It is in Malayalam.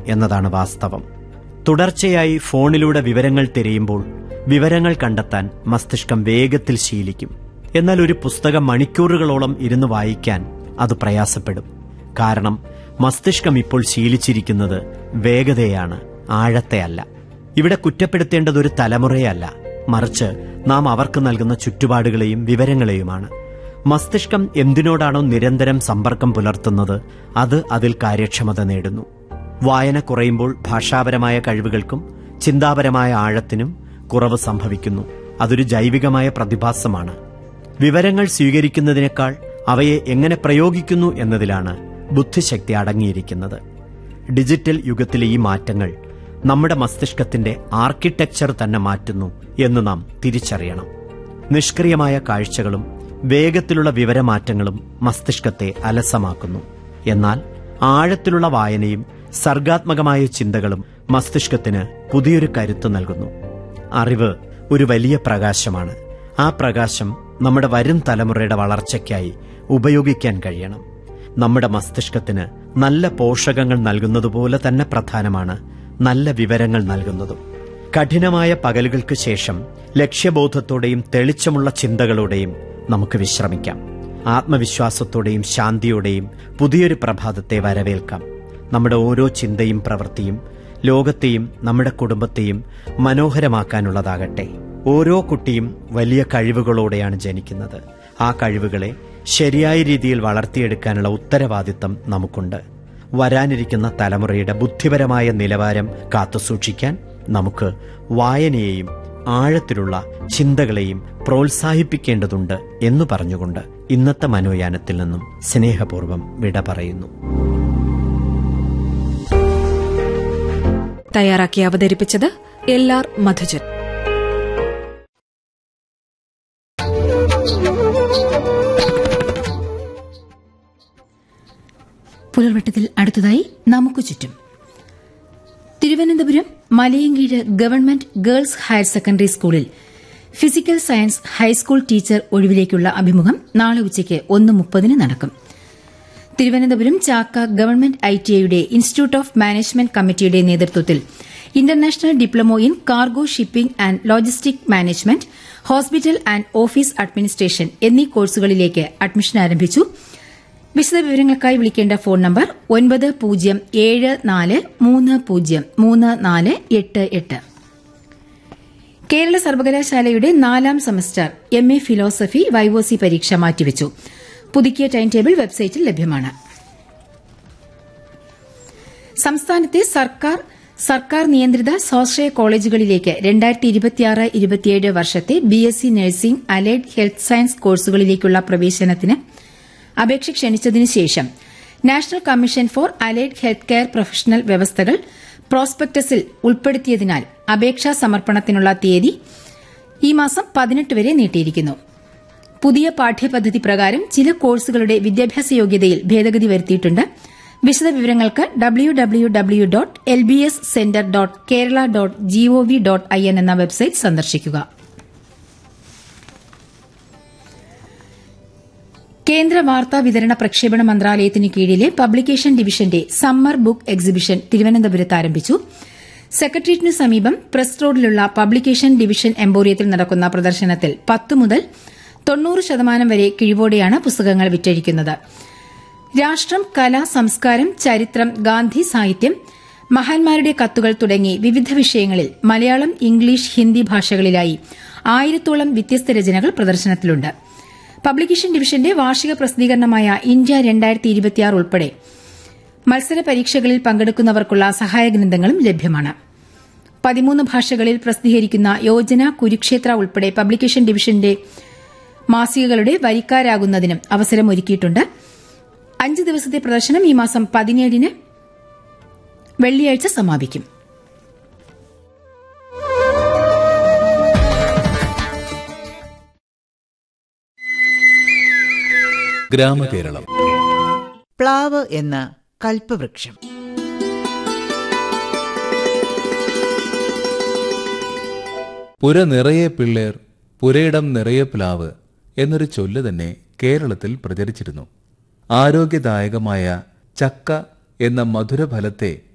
എന്നതാണ് വാസ്തവം തുടർച്ചയായി ഫോണിലൂടെ വിവരങ്ങൾ തിരയുമ്പോൾ വിവരങ്ങൾ കണ്ടെത്താൻ മസ്തിഷ്കം വേഗത്തിൽ ശീലിക്കും എന്നാൽ ഒരു പുസ്തകം മണിക്കൂറുകളോളം ഇരുന്ന് വായിക്കാൻ അത് പ്രയാസപ്പെടും കാരണം മസ്തിഷ്കം ഇപ്പോൾ ശീലിച്ചിരിക്കുന്നത് വേഗതയാണ് ആഴത്തെയല്ല ഇവിടെ കുറ്റപ്പെടുത്തേണ്ടത് ഒരു തലമുറയല്ല മറിച്ച് നാം അവർക്ക് നൽകുന്ന ചുറ്റുപാടുകളെയും വിവരങ്ങളെയുമാണ് മസ്തിഷ്കം എന്തിനോടാണോ നിരന്തരം സമ്പർക്കം പുലർത്തുന്നത് അത് അതിൽ കാര്യക്ഷമത നേടുന്നു വായന കുറയുമ്പോൾ ഭാഷാപരമായ കഴിവുകൾക്കും ചിന്താപരമായ ആഴത്തിനും കുറവ് സംഭവിക്കുന്നു അതൊരു ജൈവികമായ പ്രതിഭാസമാണ് വിവരങ്ങൾ സ്വീകരിക്കുന്നതിനേക്കാൾ അവയെ എങ്ങനെ പ്രയോഗിക്കുന്നു എന്നതിലാണ് ബുദ്ധിശക്തി അടങ്ങിയിരിക്കുന്നത് ഡിജിറ്റൽ യുഗത്തിലെ ഈ മാറ്റങ്ങൾ നമ്മുടെ മസ്തിഷ്കത്തിന്റെ ആർക്കിടെക്ചർ തന്നെ മാറ്റുന്നു എന്ന് നാം തിരിച്ചറിയണം നിഷ്ക്രിയമായ കാഴ്ചകളും വേഗത്തിലുള്ള വിവരമാറ്റങ്ങളും മസ്തിഷ്കത്തെ അലസമാക്കുന്നു എന്നാൽ ആഴത്തിലുള്ള വായനയും സർഗാത്മകമായ ചിന്തകളും മസ്തിഷ്കത്തിന് പുതിയൊരു കരുത്ത് നൽകുന്നു അറിവ് ഒരു വലിയ പ്രകാശമാണ് ആ പ്രകാശം നമ്മുടെ വരും തലമുറയുടെ വളർച്ചയ്ക്കായി ഉപയോഗിക്കാൻ കഴിയണം നമ്മുടെ മസ്തിഷ്കത്തിന് നല്ല പോഷകങ്ങൾ നൽകുന്നതുപോലെ തന്നെ പ്രധാനമാണ് നല്ല വിവരങ്ങൾ നൽകുന്നതും കഠിനമായ പകലുകൾക്ക് ശേഷം ലക്ഷ്യബോധത്തോടെയും തെളിച്ചമുള്ള ചിന്തകളോടെയും നമുക്ക് വിശ്രമിക്കാം ആത്മവിശ്വാസത്തോടെയും ശാന്തിയോടെയും പുതിയൊരു പ്രഭാതത്തെ വരവേൽക്കാം നമ്മുടെ ഓരോ ചിന്തയും പ്രവൃത്തിയും ലോകത്തെയും നമ്മുടെ കുടുംബത്തെയും മനോഹരമാക്കാനുള്ളതാകട്ടെ ഓരോ കുട്ടിയും വലിയ കഴിവുകളോടെയാണ് ജനിക്കുന്നത് ആ കഴിവുകളെ ശരിയായ രീതിയിൽ വളർത്തിയെടുക്കാനുള്ള ഉത്തരവാദിത്തം നമുക്കുണ്ട് വരാനിരിക്കുന്ന തലമുറയുടെ ബുദ്ധിപരമായ നിലവാരം കാത്തുസൂക്ഷിക്കാൻ നമുക്ക് വായനയെയും ആഴത്തിലുള്ള ചിന്തകളെയും പ്രോത്സാഹിപ്പിക്കേണ്ടതുണ്ട് എന്ന് പറഞ്ഞുകൊണ്ട് ഇന്നത്തെ മനോയാനത്തിൽ നിന്നും സ്നേഹപൂർവ്വം വിട പറയുന്നു തയ്യാറാക്കി അവതരിപ്പിച്ചത് എൽ ആർ മധുജൻ പുലർവട്ടത്തിൽ അടുത്തതായി നമുക്ക് ചുറ്റും Thiruvananthapuram Malayinkeezhu government girls higher secondary സ്കൂളിൽ ഫിസിക്കൽ സയൻസ് ഹൈസ്കൂൾ ടീച്ചർ ഒഴിവിലേക്കുള്ള അഭിമുഖം നാളെ ഉച്ചയ്ക്ക് ഒന്ന് മുപ്പതിന് നടക്കും തിരുവനന്തപുരം ചാക്ക ഗവൺമെന്റ് ഐടിഐയുടെ ഇൻസ്റ്റിറ്റ്യൂട്ട് ഓഫ് മാനേജ്മെന്റ് കമ്മിറ്റിയുടെ നേതൃത്വത്തിൽ international diploma in cargo shipping and logistic management hospital and office administration എന്നീ കോഴ്സുകളിലേക്ക് അഡ്മിഷൻ ആരംഭിച്ചു വിശദവിവരങ്ങൾക്കായി വിളിക്കേണ്ട ഫോൺ നമ്പർ ഒൻപത് പൂജ്യം ഏഴ് നാല് മൂന്ന് പൂജ്യം മൂന്ന് നാല് എട്ട് എട്ട് കേരള സർവകലാശാലയുടെ നാലാം semester M A philosophy viva voce പരീക്ഷ മാറ്റിവച്ചു പുതുക്കിയ ടൈം ടേബിൾ വെബ്സൈറ്റിൽ ലഭ്യമാണ് സംസ്ഥാനത്തെ സർക്കാർ സർക്കാർ നിയന്ത്രിത സ്വാശ്രയ കോളേജുകളിലേക്ക് രണ്ടായിരത്തി ഇരുപത്തിയാറ് ഇരുപത്തിയേഴ് വർഷത്തെ B S C nursing allied health science കോഴ്സുകളിലേക്കുള്ള പ്രവേശനത്തിന് അപേക്ഷ ക്ഷണിച്ചതിനു ശേഷം national commission for allied health care professional വ്യവസ്ഥകൾ പ്രോസ്പെക്ടസിൽ ഉൾപ്പെടുത്തിയതിനാൽ അപേക്ഷാ സമർപ്പണത്തിനുള്ള തീയതി ഈ മാസം പതിനെട്ട് വരെ നീട്ടിയിരിക്കുന്നു പുതിയ പാഠ്യപദ്ധതി പ്രകാരം ചില കോഴ്സുകളുടെ വിദ്യാഭ്യാസ യോഗ്യതയിൽ ഭേദഗതി വരുത്തിയിട്ടുണ്ട് വിശദവിവരങ്ങൾക്ക് W W W dot L B S centre dot Kerala dot gov dot I N എന്ന വെബ്സൈറ്റ് സന്ദർശിക്കുക കേന്ദ്ര വാർത്താ വിതരണ പ്രക്ഷേപണ മന്ത്രാലയത്തിന് കീഴിലെ പബ്ലിക്കേഷൻ ഡിവിഷന്റെ സമ്മർ ബുക്ക് എക്സിബിഷൻ തിരുവനന്തപുരത്ത് ആരംഭിച്ചു സെക്രട്ടേറിയറ്റിനു സമീപം പ്രസ് റോഡിലുള്ള പബ്ലിക്കേഷൻ ഡിവിഷൻ എംപോറിയത്തിൽ നടക്കുന്ന പ്രദർശനത്തിൽ പത്ത് മുതൽ തൊണ്ണൂറ് ശതമാനം വരെ കിഴിവോടെയാണ് പുസ്തകങ്ങൾ വിറ്റഴിക്കുന്നത് രാഷ്ട്രം കല സംസ്കാരം ചരിത്രം ഗാന്ധി സാഹിത്യം മഹാന്മാരുടെ കത്തുകൾ തുടങ്ങി വിവിധ വിഷയങ്ങളിൽ മലയാളം ഇംഗ്ലീഷ് ഹിന്ദി ഭാഷകളിലായി ആയിരത്തോളം വ്യത്യസ്ത രചനകൾ പ്രദർശനത്തിലുണ്ട് പബ്ലിക്കേഷൻ ഡിവിഷന്റെ വാർഷിക പ്രസിദ്ധീകരണമായ ഇന്ത്യ രണ്ടായിരത്തി ഇരുപത്തിയാറ് ഉൾപ്പെടെ മത്സര പരീക്ഷകളിൽ പങ്കെടുക്കുന്നവർക്കുള്ള സഹായ ഗ്രന്ഥങ്ങളും ലഭ്യമാണ് പതിമൂന്ന് ഭാഷകളിൽ പ്രസിദ്ധീകരിക്കുന്ന യോജന കുരുക്ഷേത്ര ഉൾപ്പെടെ പബ്ലിക്കേഷൻ ഡിവിഷന്റെ മാസികകളുടെ വരിക്കാരാകുന്നതിനും അവസരമൊരുക്കിയിട്ടുണ്ട് അഞ്ച് ദിവസത്തെ പ്രദർശനം ഈ മാസം പതിനേഴിന് വെള്ളിയാഴ്ച സമാപിക്കും ഗ്രാമകേരളം പ്ലാവ് എന്ന കൽപ്പവൃക്ഷം പുര നിറയെ പിള്ളേർ പുരയിടം നിറയെ പ്ലാവ് എന്നൊരു ചൊല്ല് തന്നെ കേരളത്തിൽ പ്രചരിച്ചിരുന്നു ആരോഗ്യദായകമായ ചക്ക എന്ന മധുരഫലത്തെ